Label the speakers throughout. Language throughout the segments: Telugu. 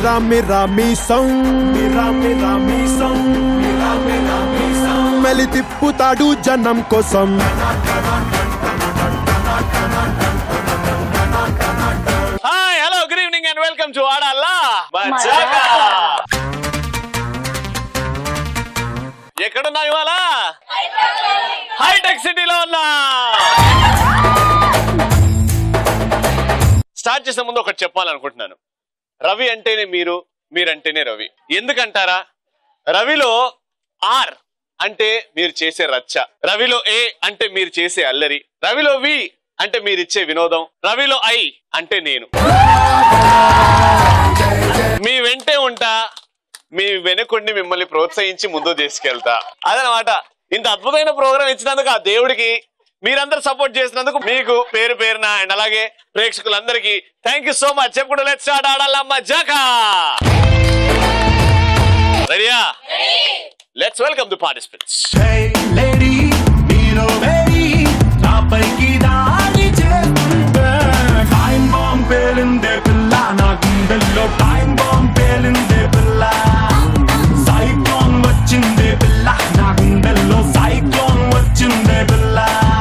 Speaker 1: మిరా మిరా మీసం మిరా మిరా మీసం మిరా మిరా మీసం మెలి తిప్పుతాడు జనం కోసం
Speaker 2: hi hello good evening and welcome to Aadala Majaka ఎక్కడున్నా ఇవాళ హైటెక్ సిటీలో ఉన్నా స్టార్ట్ చేసే ముందు ఒకటి చెప్పాలనుకుంటున్నాను రవి అంటేనే మీరు మీరంటేనే రవి ఎందుకంటారా రవిలో ఆర్ అంటే మీరు చేసే రచ్చ రవిలో ఏ అంటే మీరు చేసే అల్లరి రవిలో వి అంటే మీరు ఇచ్చే వినోదం రవిలో ఐ అంటే నేను మీ వెంటే ఉంటా మీ వెనుకుండి మిమ్మల్ని ప్రోత్సహించి ముందు తీసుకెళ్తా అదనమాట ఇంత అద్భుతమైన ప్రోగ్రాం ఇచ్చినందుకు ఆ దేవుడికి మీరందరూ సపోర్ట్ చేసినందుకు మీకు పేరు పేరున అండ్ అలాగే ప్రేక్షకులందరికీ థ్యాంక్ యూ సో మచ్ చెప్పుకుంటూ లెట్స్ స్టార్ట్ ఆడాలమ్మ జాకా రెడీయా let's welcome to participants
Speaker 3: Hey lady, మీరు వేడి నాపైకి దాడి చేస్తుంటే టైం బాంబ్ పేలిందే పిల్ల నా గుండెల్లో టైం బాంబ్ పేలిందే పిల్ల సైక్లోన్ వచ్చిందే పిల్ల నా గుండెల్లో సైక్లోన్ వచ్చిందే పిల్ల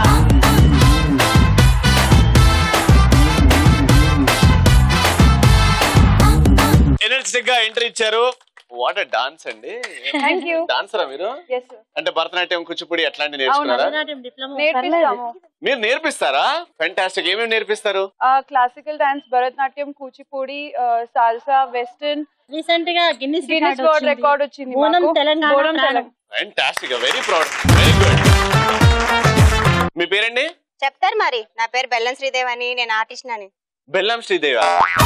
Speaker 2: ఎనర్జెటిక్ గా ఎంట్రీ ఇచ్చారు వాట్ డాన్స్ అండి
Speaker 4: థ్యాంక్ యూ
Speaker 2: డాన్సరా మీరు
Speaker 4: ఎస్
Speaker 2: అంటే భరతనాట్యం కూచిపూడి అట్లాంటి నేర్చుకున్నారా
Speaker 4: నేర్పిస్తాము
Speaker 2: మీరు నేర్పిస్తారా ఫెంటాస్టిక్ ఏమేమి నేర్పిస్తారు
Speaker 4: classical dance Bharatanatyam Kuchipudi salsa western
Speaker 5: recent గా గిన్నిస్
Speaker 4: గిన్నిస్ వరల్డ్ రికార్డ్ వచ్చింది
Speaker 5: ఓనం
Speaker 4: మాకు.
Speaker 5: తెలంగాణ
Speaker 4: ఓనం
Speaker 5: ప్రాణం.
Speaker 4: Telangana
Speaker 2: fantastic very proud very good మీ పేరండి
Speaker 6: చెప్తారు మరి నా పేరు బెల్లం శ్రీదేవ్ అని నేను ఆర్టిస్ట్ అని
Speaker 2: బెల్లం శ్రీదేవి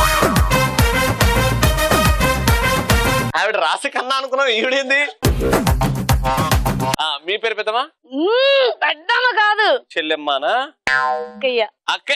Speaker 2: ఆవిడ రాసి కన్నా అనుకున్నాం ఈవిడేంది ఆ, మీ పేరు పెద్దమా
Speaker 5: పెద్దమ్మ కాదు
Speaker 2: చెల్లెమ్మానా
Speaker 5: అక్కయ్య
Speaker 2: అక్క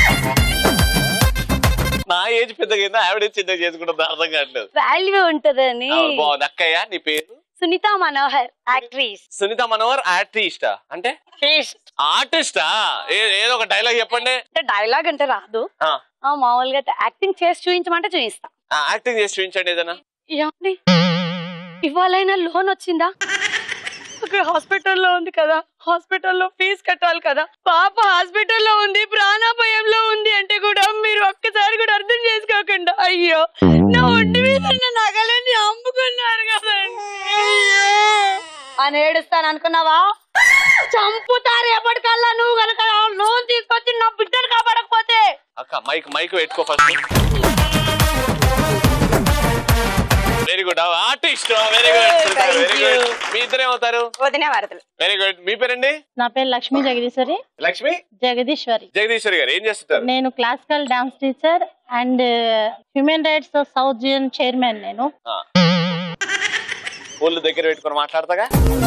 Speaker 2: నా ఏజ్ పెద్దగా అయిందా ఆవిడ ఏజ్ చిన్నగా చేసుకుంటుంది అర్థం కావట్లేదు
Speaker 5: వాల్యూ ఉంటదని
Speaker 2: ఆ, బాగుంది అక్కయ్య నీ పేరు
Speaker 5: సునీత మనోహర్ యాక్ట్రీస్
Speaker 2: సునీత మనోహర్ ఆర్టిస్టా అంటే ఆర్టిస్టా ఏదో ఒక డైలాగ్ చెప్పండి
Speaker 5: అంటే డైలాగ్ అంటే రాదు
Speaker 2: ఆ,
Speaker 5: ఆ, మామూలుగా అయితే యాక్టింగ్ చేసి చూపించమంటే చూపిస్తా
Speaker 2: ఆ, యాక్టింగ్ చేసి చూపించండి ఏదైనా
Speaker 5: ఏమండి ఇవాళైనా లోన్ వచ్చిందా ఒక హాస్పిటల్లో ఉంది కదా హాస్పిటల్లో ఫీజు కట్టాలి కదా పాప హాస్పిటల్లో ఉంది ప్రాణాపాయంలో ఉంది అంటే కూడా మీరు ఒక్కసారి కూడా అర్థం చేసుకోకుండా అయ్యో నా ఒంటి మీద ఉన్న నగలన్నీ అమ్ముకున్నారు కదండి అని ఏడుస్తాను అనుకున్నావా చంపుతారు ఎప్పటికల్లా నువ్వు కనుక లోన్ తీసుకొచ్చి నా బిడ్డను కాపాడకపోతే
Speaker 2: అక్క మైక్ మైక్ పెట్టుకో first very good artist very good
Speaker 6: Thank
Speaker 2: very
Speaker 6: you.
Speaker 2: Good మీ ఇద్దరు ఏమవుతారు
Speaker 6: వదిన వారతలు
Speaker 2: వెరీ గుడ్ మీ పేరండి
Speaker 5: నా పేరు లక్ష్మీ జగదీశ్వరి
Speaker 2: లక్ష్మి
Speaker 5: జగదీశ్వరి
Speaker 2: జగదీశ్వరి గారు ఏం చేస్తుంటారు
Speaker 5: నేను classical dance teacher and human rights south zone chairman నేను
Speaker 2: ఆ. ఊళ్ళు దగ్గర పెట్టుకొని మాట్లాడతాగా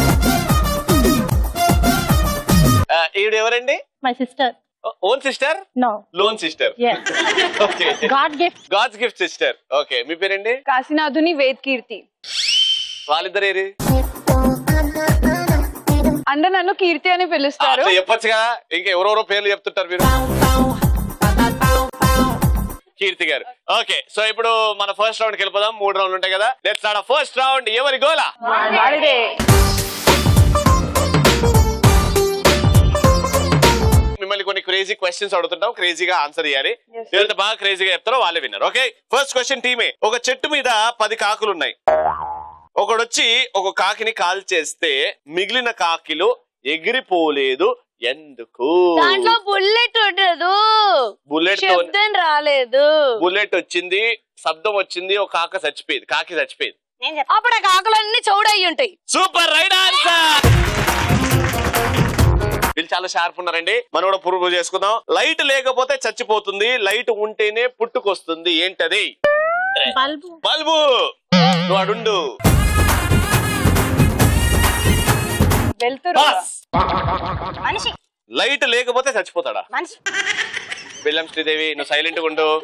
Speaker 2: ఆ, ఈవిడ ఎవరండి
Speaker 5: my sister
Speaker 2: own sister
Speaker 5: no
Speaker 2: loan sister
Speaker 5: yes
Speaker 2: okay
Speaker 5: god gift
Speaker 2: god's gift sister okay మీ పేరండి
Speaker 4: కాశీనాథుని వేద్ కీర్తి
Speaker 2: వాళ్ళిద్దరు ఏరి
Speaker 4: అందరు నన్ను కీర్తి అని పిలుస్తారు
Speaker 2: అట్లా చెప్పొచ్చు కదా ఇంకా ఎవరెవరో పేర్లు చెప్తుంటారు మీరు కీర్తి గారు ఓకే సో ఇప్పుడు మన ఫస్ట్ రౌండ్ కి వెళ్ళిపోదాం మూడు రౌండ్లు ఉంటాయి కదా లెట్స్ స్టార్ట్ ఫస్ట్ రౌండ్ ఎవరి గోలా
Speaker 4: వాడిదే
Speaker 2: మిమ్మల్ని కొన్ని క్రేజీ క్వశ్చన్స్ అడుగుతుంటాం క్రేజీగా ఆన్సర్ చేయాలి ఎవరైతే బాగా క్రేజీగా చెప్తారో వాళ్ళే విన్నారు ఓకే ఫస్ట్ క్వశ్చన్ టీమే ఒక చెట్టు మీద పది కాకులు ఉన్నాయి ఒకడొచ్చి ఒక కాకిని కాల్ చేస్తే మిగిలిన కాకిలు ఎగిరిపోలేదు ఎందుకు
Speaker 5: దాంట్లో బుల్లెట్ ఉండదు
Speaker 2: బుల్లెట్ తో
Speaker 5: శబ్దం రాలేదు
Speaker 2: బుల్లెట్ వచ్చింది శబ్దం వచ్చింది ఒక కాక చచ్చిపోయింది కాకి చచ్చిపోయింది
Speaker 6: నేను చెప్తా
Speaker 5: అప్పుడు ఆ కాకులన్నీ చౌడయ్యి ఉంటాయి
Speaker 2: సూపర్ రైట్ ఆన్సర్ వీళ్ళు చాలా షార్ప్ ఉన్నారండి మనం కూడా ప్రూవ్ చేసుకుందాం లైట్ లేకపోతే చచ్చిపోతుంది లైట్ ఉంటేనే పుట్టుకొస్తుంది ఏంటది
Speaker 5: బల్బు
Speaker 2: బల్బు నువ్వు అడుండు
Speaker 4: వెళ్తురు
Speaker 2: బాస్
Speaker 6: మనిషి
Speaker 2: లైట్ లేకపోతే చచ్చిపోతాడా
Speaker 6: మనిషి
Speaker 2: బెల్లం శ్రీదేవి నువ్వు సైలెంట్ గా ఉండు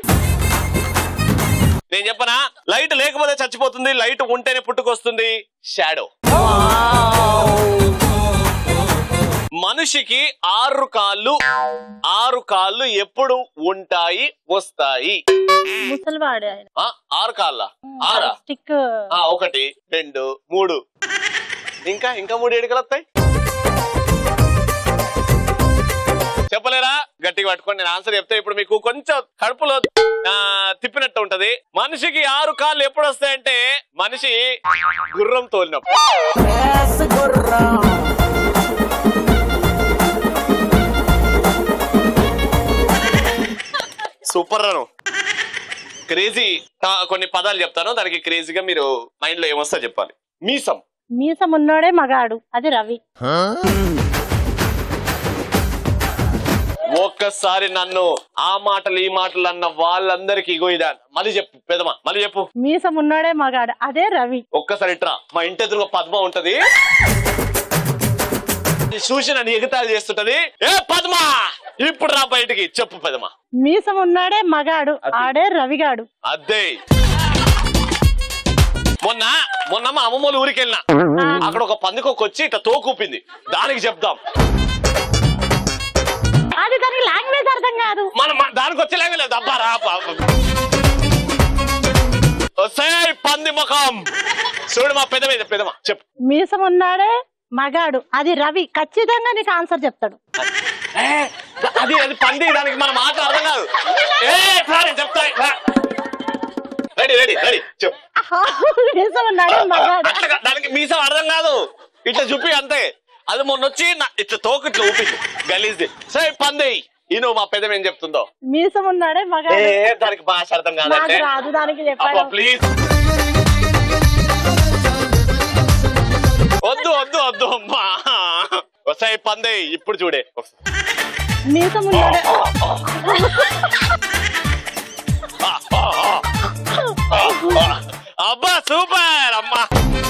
Speaker 2: నేను చెప్పనా లైట్ లేకపోతే చచ్చిపోతుంది లైట్ ఉంటేనే పుట్టుకొస్తుంది షాడో మనిషికి ఆరు కాళ్ళు ఆరు కాళ్ళు ఎప్పుడు ఉంటాయి వస్తాయి
Speaker 5: ముసలివాడు ఆయన
Speaker 2: ఆ, ఆరు కాళ్ళ ఆరా
Speaker 5: స్టిక్
Speaker 2: ఆ, ఒకటి రెండు మూడు ఇంకా ఇంకా మూడు ఏడుకలు వస్తాయి చెప్పలేరా గట్టిగా పట్టుకోండి నేను ఆన్సర్ చెప్తే ఇప్పుడు మీకు కొంచెం కడుపులో ఆ, తిప్పినట్టు ఉంటది మనిషికి ఆరు కాళ్ళు ఎప్పుడు వస్తాయంటే మనిషి గుర్రం తోలినప్పుడు సూపర్ రను క్రేజీ కొన్ని పదాలు చెప్తాను దానికి క్రేజీగా మీరు మైండ్ లో ఏమొస్తా చెప్పాలి మీసం
Speaker 5: మీసం ఉన్నోడే మగాడు అది రవి
Speaker 2: ఒక్కసారి నన్ను ఆ మాటలు ఈ మాటలు అన్న వాళ్ళందరికీ ఇగో ఇదా మళ్ళీ చెప్పు పెదమా మళ్ళీ చెప్పు
Speaker 5: మీసం ఉన్నోడే మగాడు అదే రవి
Speaker 2: ఒక్కసారి ఇట్రా మా ఇంటి ఎదురుగా పద్మ ఉంటది చూసి నన్ను ఎగతాళి చేస్తుంటది ఏ పద్మ ఇప్పుడు రా బయటికి చెప్పు పెదమా
Speaker 5: మీసం ఉన్నాడే మగాడు ఆడే రవిగాడు
Speaker 2: అదే మొన్న మొన్న మా అమ్మమ్మోళ్ళ ఊరికి వెళ్ళినా అక్కడ ఒక పందికొక్క వచ్చి ఇట్లా తోకూపింది దానికి చెప్దాం
Speaker 5: అది దానికి లాంగ్వేజ్ అర్థం కాదు
Speaker 2: మన మన- దానికి వచ్చేలాగా లేదు అబ్బా రా పాపం. వస్తాయ్ పంది ముఖం చూడు మా పెద్ద మీద పెదమా చెప్పు
Speaker 5: మీసం ఉన్నాడే మగాడు అది రవి ఖచ్చితంగా నీకు ఆన్సర్ చెప్తాడు
Speaker 2: ఏ, అది అది పంది దానికి మన మాట అర్థం కాదు ఏ సరే చెప్తా రా. రెడీ రెడీ రెడీ చెప్పు
Speaker 5: మీసం ఉన్నాడే మగాడు
Speaker 2: అట్లా కా- దానికి మీసం అర్థం కాదు ఇట్లా చూపి అంతే అది మొన్న వచ్చి నా- ఇట్లా తోకు ఇట్లా ఊపింది గలీజ్ది సరే పంది ఈ నువ్వు మా పెద్ద ఏం చెప్తుందో
Speaker 5: మీసం ఉన్నాడే
Speaker 2: ఏ
Speaker 5: మగాడు
Speaker 2: దానికి భాష అర్థం
Speaker 5: నాకు
Speaker 2: కాదంటే
Speaker 5: రాదు దానికి
Speaker 2: అబ్బా
Speaker 5: చెప్పాడు
Speaker 2: ప్లీజ్ వద్దు వద్దు వద్దు అమ్మా వస్తాయి పందే ఇప్పుడు చూడే
Speaker 5: మీసం ఉన్నాడే
Speaker 2: అబ్బా సూపర్ అమ్మా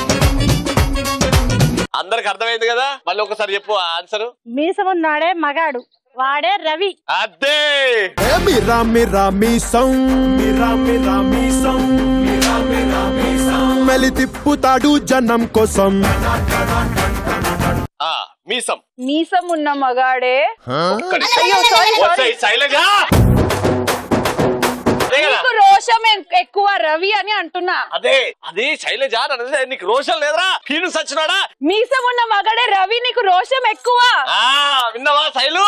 Speaker 2: అందరికి అర్థమైంది కదా మళ్ళీ ఒకసారి చెప్పు ఆన్సర్
Speaker 5: మీసం ఉన్నాడే మగాడు వాడే రవి
Speaker 2: అదే
Speaker 1: ఏ మీరా మీరా మీసం మీరా మీరా మీసం మీరా మీరా మీసం మెలి తిప్పుతాడు జనం కోసం
Speaker 2: ఆ మీసం
Speaker 4: మీసం ఉన్న మగాడే
Speaker 2: ఒక్కడి
Speaker 4: అయ్యో సారీ సారీ
Speaker 2: వచ్చాయి శైలజ అదే కదా
Speaker 4: నీకు రోషం ఎక్- ఎక్కువ రవి అని అంటున్నా
Speaker 2: అదే అదే శైలజ నన్ను నీకు రోషన్ లేదురా పీను సచ్చినాడా
Speaker 4: మీసం ఉన్న మగాడే రవి నీకు రోషం ఎక్కువ
Speaker 2: ఆ విన్నావా శైలు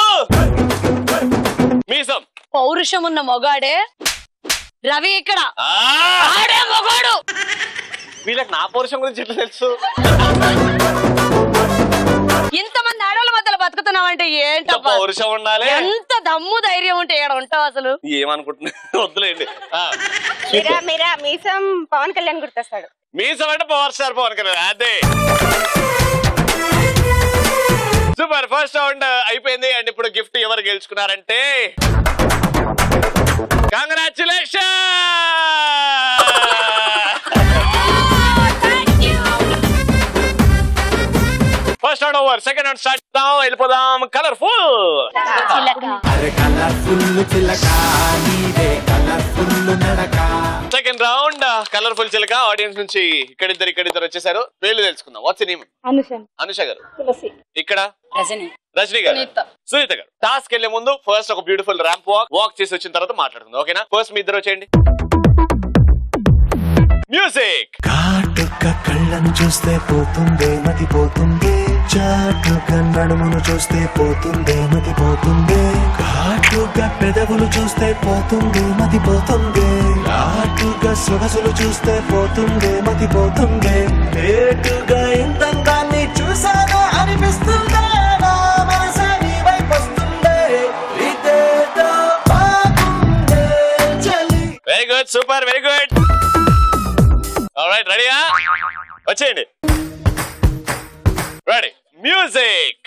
Speaker 2: మీసం
Speaker 5: పౌరుషం ఉన్న మొగాడే రవి ఇక్కడ
Speaker 2: ఆ
Speaker 5: ఆడే మొగాడు
Speaker 2: వీళ్ళకి నా పౌరుషం గురించి ఎట్లా తెలుసు
Speaker 5: ఇంతమంది ఆడవాళ్ళ మధ్యలో బతుకుతున్నావంటే
Speaker 2: ఎంత
Speaker 5: ఏంటబ్బా
Speaker 2: పౌరుషం ఉండాలి
Speaker 5: ఎంత దమ్ము ధైర్యం ఉంటే ఇక్కడ ఉంటావు అసలు
Speaker 2: ఏమనుకుంటున్నా వద్దులేండి ఆ,
Speaker 6: మీరా మీరా మీసం పవన్ కళ్యాణ్ గుర్తొస్తాడు
Speaker 2: మీసం అంటే పవర్ స్టార్ పవన్ కళ్యాణ్ అదే సూపర్ ఫస్ట్ రౌండ్ అయిపోయింది అండ్ ఇప్పుడు గిఫ్ట్ ఎవరు గెలుచుకున్నారంటే congratulation first round over second round start చేద్దాం వెళ్ళిపోదాం కలర్ఫుల్
Speaker 3: అరే కలర్ఫుల్ చిలక నీదే కలర్ఫుల్ నడక
Speaker 2: సెకండ్ రౌండ్ కలర్ఫుల్ చిలక ఆడియన్స్ నుంచి ఇక్కడిద్దరు ఇక్కడిద్దరు వచ్చేసారు పేర్లు తెలుసుకుందాం వాట్స్ నేమ్
Speaker 5: అనుషన్
Speaker 2: అనుష గారు
Speaker 5: తులసి
Speaker 2: ఇక్కడ
Speaker 5: రజని
Speaker 2: రజనీ గారు సునీత గారు టాస్క్ వెళ్లే ముందు ఫస్ట్ ఒక బ్యూటిఫుల్ ర్యాంప్ వాక్ వాక్ చేసి వచ్చిన తర్వాత మాట్లాడుకుందాం ఓకేనా ఫస్ట్ మీ ఇద్దరు వచ్చేయండి మ్యూజిక్
Speaker 3: కాటుక కళ్ళను చూస్తే పోతుందే మతి పోతుందే చాటుగా నడుమును చూస్తే పోతుందే మతి పోతుందే కాటుగా పెదవులు చూస్తే పోతుందే మతి పోతుందే కాటుగా సొగసులు చూస్తే పోతుందే మతి పోతుందే ఏటుగా ఇంతంగాన్ని చూసానా అనిపిస్తుందే నా మనసే నీ వైపు వస్తుందే ఇదేదో బాగుందే చలి
Speaker 2: very good super very good right రెడీయా వచ్చేయండి రెడీ మ్యూజిక్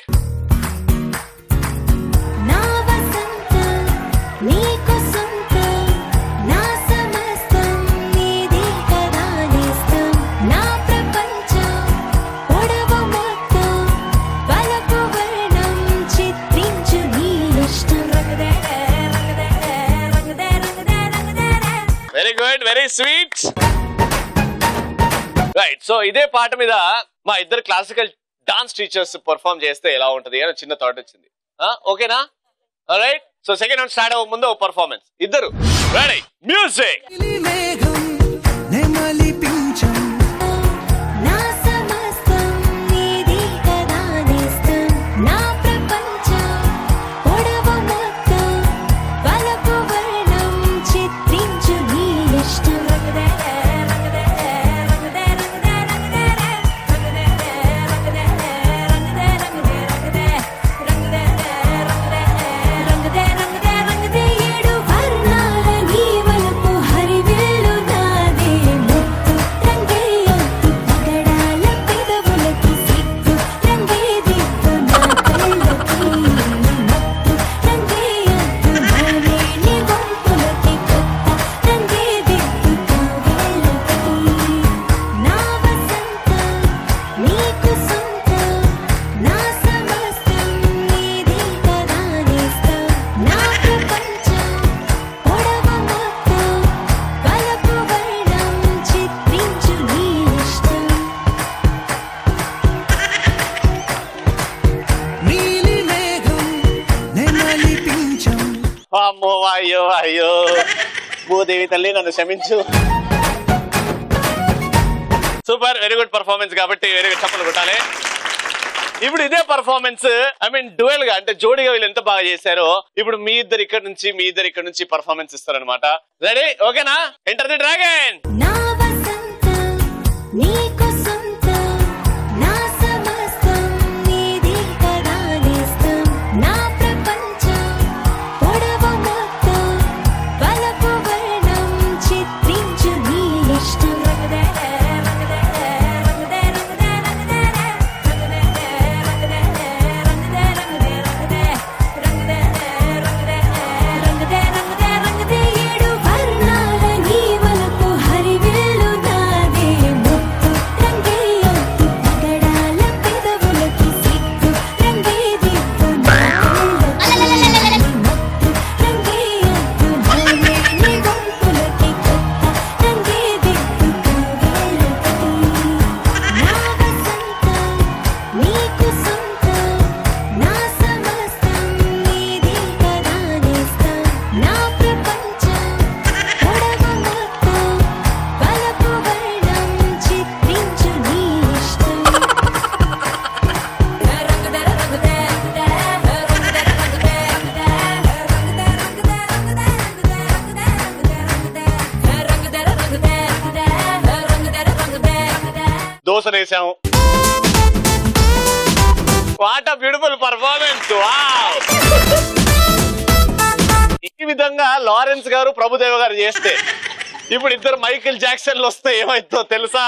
Speaker 7: నా వసంతం నీకు సొంతం నా సమస్తం నీది కదా నేస్తం నా ప్రపంచం పొడవు మొత్తం వలపు వర్ణం చిత్రించు నీ ఇష్టం రంగదే రంగదే రంగదే రంగదే రంగదే
Speaker 2: very good very sweet right so ఇదే పాట మీద మా ఇద్దరు క్లాసికల్ డాన్స్ టీచర్స్ పర్ఫామ్ చేస్తే ఎలా ఉంటది అని చిన్న థాట్ వచ్చింది ఆ, ఓకేనా right so second round start అవ్వక ముందు పర్ఫార్మెన్స్ ఇద్దరు రెడీ మ్యూజిక్
Speaker 3: మేఘం నెమలి పింఛం
Speaker 7: నా సమస్తం నీది కదా నేస్తం నా ప్రపంచం పొడవ మొత్తం వలపు వర్ణం చిత్రించు నీ ఇష్టం ఏడు వర్ణాల నీ వలపు హరివేలు నాదే ముత్తు రంగేయొద్దు పగడాల పెదవులకి సిగ్గు రంగే దిక్కు నా కళ్ళకి ముత్తు రంగేయొద్దు నానే నీ వంపులకి కొత్త రంగే దిక్కు కౌగిళ్ళకి నా వసంతం నీకు సొంతం నా సమస్తం నీది కదా నేస్తం నా ప్రపంచం పొడవ మొత్తం వలపు వర్ణం చిత్రించు నీ ఇష్టం
Speaker 3: నీలి మేఘం నెమలి పింఛం
Speaker 2: అమ్మో అయ్యో అయ్యో భూదేవి తల్లి నన్ను క్షమించు సూపర్ వెరీ గుడ్ పర్ఫార్మెన్స్ కాబట్టి వెరీ గుడ్ చప్పలు కొట్టాలి ఇప్పుడు ఇదే పర్ఫార్మెన్స్ ఐ మీన్ డ్యూయల్ గా అంటే జోడిగా వీళ్ళు ఎంత బాగా చేశారో ఇప్పుడు మీ ఇద్దరు ఇక్కడ నుంచి మీ ఇద్దరు ఇక్కడ నుంచి పర్ఫార్మెన్స్ ఇస్తారనమాట రెడీ ఓకేనా ఎంటర్ ది డ్రాగన్
Speaker 7: నా వసంతం నీకు సొంతం నా సమస్తం నీది కదా నేస్తం నా ప్రపంచం పొడవ మొత్తం వలపు వర్ణం చిత్రించు నీ ఇష్టం ఏడు వర్ణాల నీ వలపు హరివేలు నాదే ముత్తు రంగేయొద్దు పగడాల పెదవులకి సిగ్గు రంగే దిక్కు నా కళ్ళకి ముత్తు రంగేయొద్దు నానే నీ వంపులకి కొత్త రంగే దిక్కు కౌగిళ్ళకి నా వసంతం నీకు సొంతం నా సమస్తం నీది కదా నేస్తం నా ప్రపంచం పొడవ మొత్తం వలపు వర్ణం చిత్రించు నీ ఇష్టం
Speaker 2: దోశ వేసాం వాట్ బ్యూటిఫుల్ పర్ఫార్మెన్స్ ఈ విధంగా లారెన్స్ గారు ప్రభుదేవ గారు చేస్తే ఇప్పుడు ఇద్దరు మైకిల్ జాక్సన్లు వస్తే ఏమైందో తెలుసా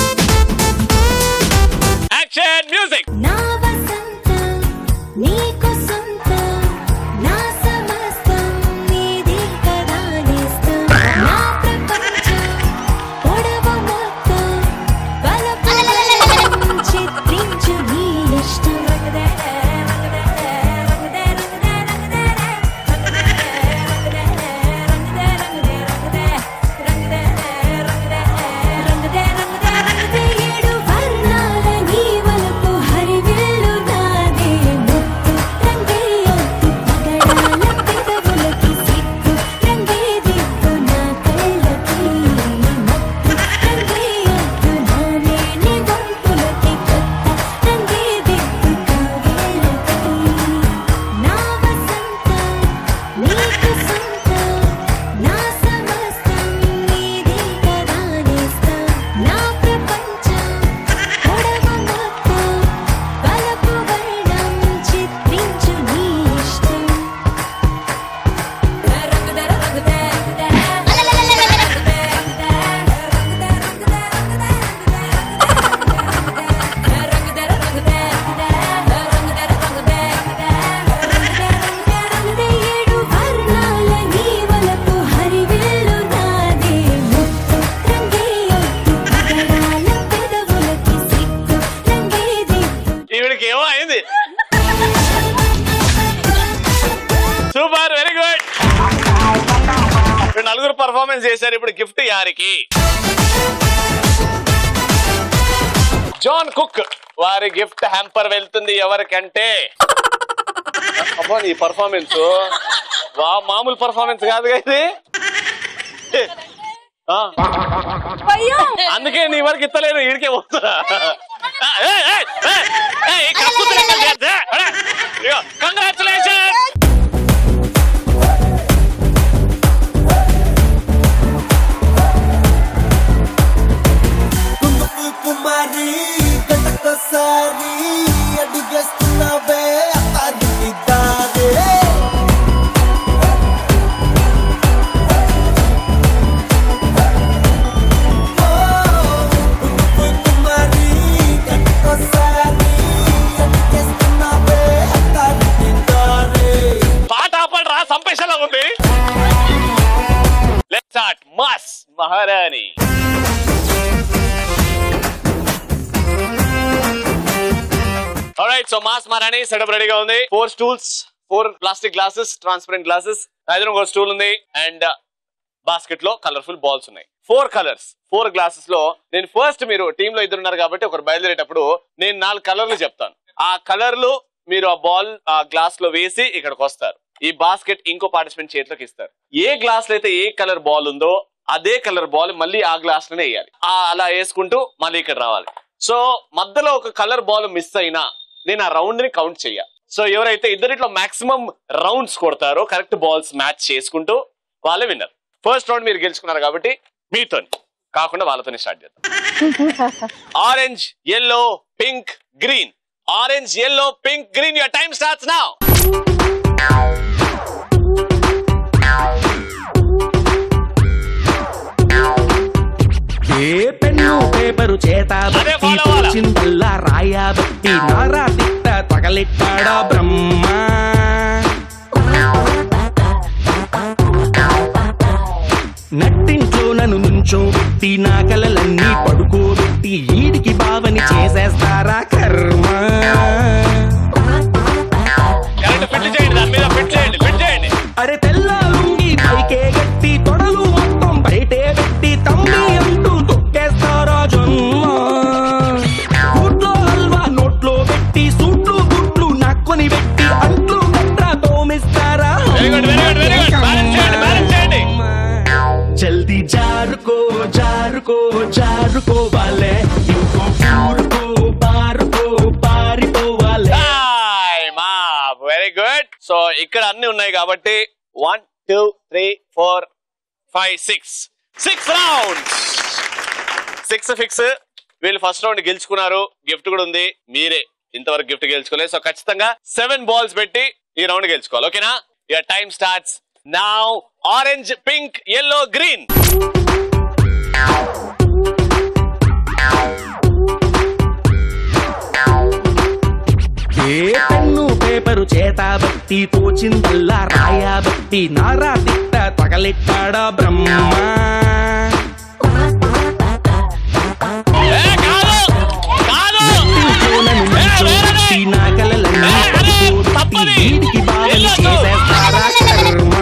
Speaker 2: యాక్షన్ మ్యూజిక్
Speaker 7: నా వసంతం నీకు సొంతం నా సమస్తం నీది కదా నేస్తం నా ప్రపంచం పొడవ మొత్తం వలపు వర్ణం చిత్రించు నీ ఇష్టం ఏడు వర్ణాల నీ వలపు హరివేలు నాదే ముత్తు రంగేయొద్దు పగడాల పెదవులకి సిగ్గు రంగే దిక్కు నా కళ్ళకి ముత్తు రంగేయొద్దు నానే నీ వంపులకి కొత్త రంగే దిక్కు కౌగిళ్ళకి నా వసంతం నీకు సొంతం నా సమస్తం నీది కదా నేస్తం నా ప్రపంచం పొడవ మొత్తం వలపు వర్ణం చిత్రించు నీ ఇష్టం ఏడు వర్ణాల నీ వలపు హరివేలు నాదే ముత్తు రంగేయొద్దు పగడాల పెదవులకి సిగ్గు రంగే దిక్కు
Speaker 2: ఈవిడికి ఏమో అయింది సూపర్ వెరీ గుడ్ నలుగురు పర్ఫార్మెన్స్ చేశారు ఇప్పుడు గిఫ్ట్ యారికి జాన్ కుక్ వారి గిఫ్ట్ హ్యాంపర్ వెళ్తుంది ఎవరికంటే అబ్బా నీ పర్ఫార్మెన్స్ వా మామూలు పర్ఫార్మెన్స్ కాదుగా ఇది ఆ, అందుకే నీ వరకు ఇస్తలేను ఈడికే వస్తున్నా కంగ్రాచులేషన్
Speaker 3: కుందుపు కుమారి గంటకోసారి అడిగేస్తున్నావే అడిగిద్దారే కుందుపు కుమారి గంటకోసారి అడిగేస్తున్నావే అడిగిద్దారే
Speaker 2: పాట ఆపండి రా సంపేషలా ఉంది let start mass Maharani alright so mass Maharani setup రెడీగా ఉంది four stools four plastic glasses transparent glasses ఐదు ఒక స్టూల్ ఉంది అండ్ బాస్కెట్ లో కలర్ఫుల్ బాల్స్ ఉన్నాయి ఫోర్ కలర్స్ ఫోర్ గ్లాసెస్ లో నేను ఫస్ట్ మీరు టీమ్ లో ఇద్దరు ఉన్నారు కాబట్టి ఒకరు బయలుదేరేటప్పుడు నేను నాలుగు కలర్లు చెప్తాను ఆ కలర్లు మీరు ఆ బాల్ ఆ గ్లాస్ లో వేసి ఇక్కడికి వస్తారు ఈ బాస్కెట్ ఇంకో పార్టిసిపెంట్ చేతిలోకి ఇస్తారు ఏ గ్లాస్ లో అయితే ఏ కలర్ బాల్ ఉందో అదే కలర్ బాల్ మళ్ళీ ఆ గ్లాస్ లోనే వేయాలి ఆ అలా వేసుకుంటూ మళ్ళీ ఇక్కడ రావాలి సో మధ్యలో ఒక కలర్ బాల్ మిస్ అయినా నేను ఆ రౌండ్ ని కౌంట్ చెయ్య సో ఎవరైతే ఇద్దరిట్లో మాక్సిమం రౌండ్స్ కొడతారో కరెక్ట్ బాల్స్ మ్యాచ్ చేసుకుంటూ వాళ్ళే విన్నర్ ఫస్ట్ రౌండ్ మీరు గెలుచుకున్నారు కాబట్టి మీతో కాకుండా వాళ్ళతోనే స్టార్ట్ చేద్దాం orange yellow pink green orange yellow pink green your time starts now
Speaker 8: ఏ పెన్ను పేపరు చేత
Speaker 2: అదే
Speaker 8: బట్టి
Speaker 2: follow అవ్వాలా?
Speaker 8: తోచిందల్లా రాయా బట్టి నారా తిట్ట తగలెట్టాడా బ్రహ్మ నట్టింట్లో నన్ను నుంచోబెట్టి నా కలలన్నీ పడుకోబెట్టి ఈడికి బావని చేసేస్తారా కర్మ
Speaker 2: కరెక్ట్ ఫిట్ చేయండి దాని మీద ఫిట్ చేయండి ఫిట్ చేయండి
Speaker 8: అరే తెల్ల లుంగి పైకే గట్టి తొడలు మొత్తం బయటే పెట్టి తమ్మి అంటూ తొక్కేస్తారా జన్మ కూట్లో హల్వా నోట్లో పెట్టి సూట్లు గుట్లు నక్కుని పెట్టి అంట్లు గట్రా తోమిస్తారా
Speaker 2: Very good, very good, very good. Balance చేయండి, balance చేయండి.
Speaker 8: జల్దీ జారుకో జారుకో జారుకోవాలే ఇంకో ఊరుకో పారుకో పారిపోవాలే
Speaker 2: వెరీ గుడ్ సో ఇక్కడ అన్ని ఉన్నాయి కాబట్టి one two three four five six six rounds six fix వీళ్ళు ఫస్ట్ రౌండ్ గెలుచుకున్నారు గిఫ్ట్ కూడా ఉంది మీరే ఇంతవరకు గిఫ్ట్ గెలుచుకోలేదు సో ఖచ్చితంగా సెవెన్ బాల్స్ పెట్టి ఈ రౌండ్ గెలుచుకోవాలి ఓకేనా your time starts now orange pink yellow green
Speaker 8: ఏ పెన్ను పేపరు చేత బట్టి తోచిందల్లా రాయా బట్టి నారా తిట్ట తగలెట్టాడా బ్రహ్మ ఇంట్లోనను నుంచోబెట్టి నా కలలన్నీ పడుకోబెట్టి వీడికి బావని చేసేస్తారా కర్మ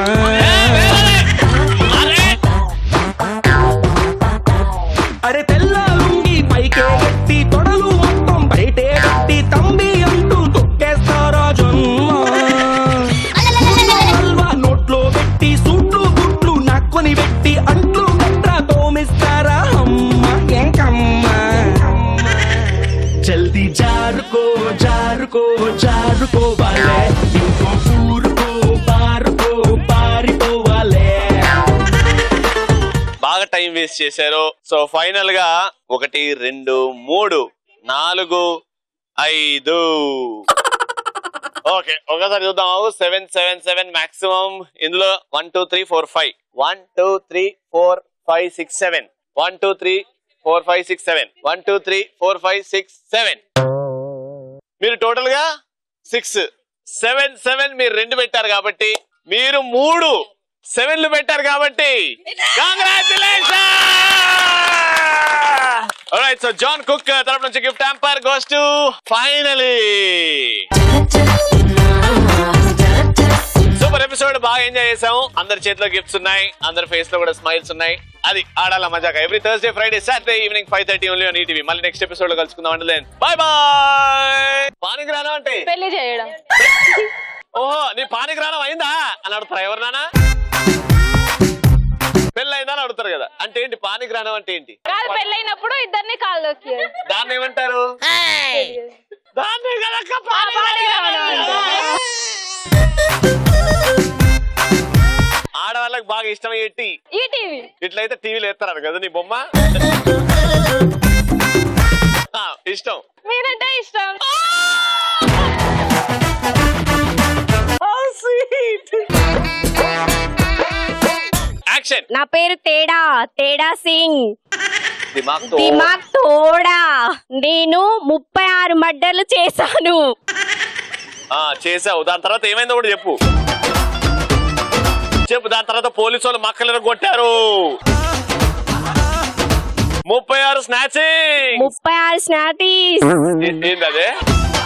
Speaker 8: అరే తెల్ల లుంగి పైకే గట్టి తొడలు మొత్తం బయటే గట్టి తంబి అంటూ తొక్కేస్తారా జన్మ హల్వా నోట్లో పెట్టి సూట్లు గుట్లు నక్కుని పెట్టి అంట్లు గట్రా తోమిస్తారా అమ్మ ఎంకమ్మ జల్దీ జారుకో జారుకో జారుకోవాలే ఇంకో ఊరుకో పారుకో పారిపోవాలే
Speaker 2: బాగా టైం వేస్ట్ చేశారు సో ఫైనల్ గా ఒకటి రెండు మూడు నాలుగు ఐదు ఓకే ఒకసారి చూద్దాం సెవెన్ సెవెన్ సెవెన్ మాక్సిమం ఇందులో one two three four five one two three four five six seven one two three four five six seven one two three four five six seven మీరు టోటల్ గా సిక్స్ సెవెన్ సెవెన్ మీరు రెండు పెట్టారు కాబట్టి మీరు మూడు సెవెన్లు పెట్టారు కాబట్టి కంగ్రాచులేషన్ సో జాన్ కుక్ తరపు నుంచి gift hamper goes to finally super episode బాగా ఎంజాయ్ చేసాము అందరి చేతిలో గిఫ్ట్స్ ఉన్నాయి అందరి ఫేస్ లో కూడా స్మైల్స్ ఉన్నాయి అది ఆడాల మజాక every Thursday Friday Saturday evening five thirty only on ETV మళ్ళీ నెక్స్ట్ ఎపిసోడ్ లో కలుసుకుందాం అంటే బాయ్ బాయ్ పానికి రాను అంటే
Speaker 4: పెళ్లి చేయడం
Speaker 2: ఓహో నీ పానికి రానం అయిందా అని అడుగుతారా ఎవరు నానా పెళ్ళి అయిందా అని అడుగుతారు కదా అంటే ఏంటి పానికి రానం అంటే ఏంటి
Speaker 4: కాదు పెళ్ళైనప్పుడు ఇద్దరిని కాళ్ళు నొక్కి
Speaker 2: దాన్ని ఏమంటారు దాన్ని కదక్క పానికి రానం. ఆడవాళ్ళకి బాగా ఇష్టమయ్యే టీ
Speaker 4: ఈ టీవీ
Speaker 2: ఇట్లయితే టీవీలో ఎత్తారు కదా నీ బొమ్మ ఆ, ఇష్టం
Speaker 4: మీరంటే ఇష్టం
Speaker 2: యాక్షన్
Speaker 5: నా పేరు తేడా తేడా సింగ్
Speaker 2: దిమాగ్
Speaker 5: దిమాగ్ తోడా నేను ముప్పై ఆరు మర్డర్లు చేశాను
Speaker 2: చేసావు దాని తర్వాత ఏమైందో కూడా చెప్పు చెప్పు దాని తర్వాత పోలీసు వాళ్ళు మక్కలను కొట్టారు ముప్పై ఆరు స్నాచింగ్
Speaker 5: ముప్పై ఆరు స్నాటీస్
Speaker 2: ఏంటి అదే